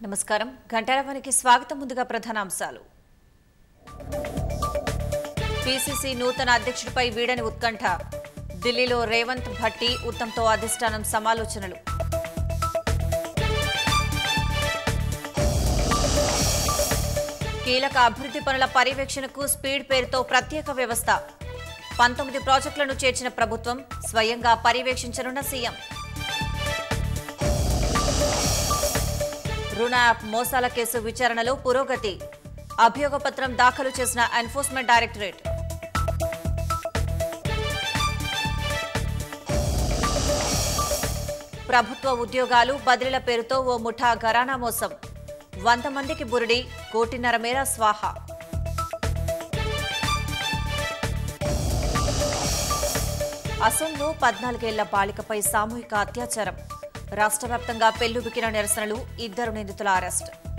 నమస్కారం గంటారవానికి స్వాగతం ముందుగా ప్రధానాంశాలు పీసీసీ నూతన అధ్యక్షుడిపై వీడని ఉత్కంఠ ఢిల్లీలో రేవంత్ భట్టి ఉత్తమ్తో అధిష్టానం సమాలోచనలు కీలక అభివృద్ధి పనుల పర్యవేక్షణకు స్పీడ్ పేరుతో ప్రత్యేక వ్యవస్థ పంతొమ్మిది ప్రాజెక్టులను చేర్చిన ప్రభుత్వం స్వయంగా పర్యవేక్షించనున్న సీఎం రుణ యాప్ మోసాల కేసు విచారణలో పురోగతి అభియోగపత్రం దాఖలు చేసిన ఎన్ఫోర్స్మెంట్ డైరెక్టరేట్ ప్రభుత్వ ఉద్యోగాలు బదిలీల పేరుతో ఓ ముఠా ఘరానా మోసం వంద మందికి బురిడి కోటిన్నర మేర స్వాహ అసోంలో పద్నాలుగేళ్ల బాలికపై సామూహిక అత్యాచారం రాష్ట్ర వ్యాప్తంగా పెల్లుబికిన నిరసనలు ఇద్దరు నిందితుల అరెస్ట్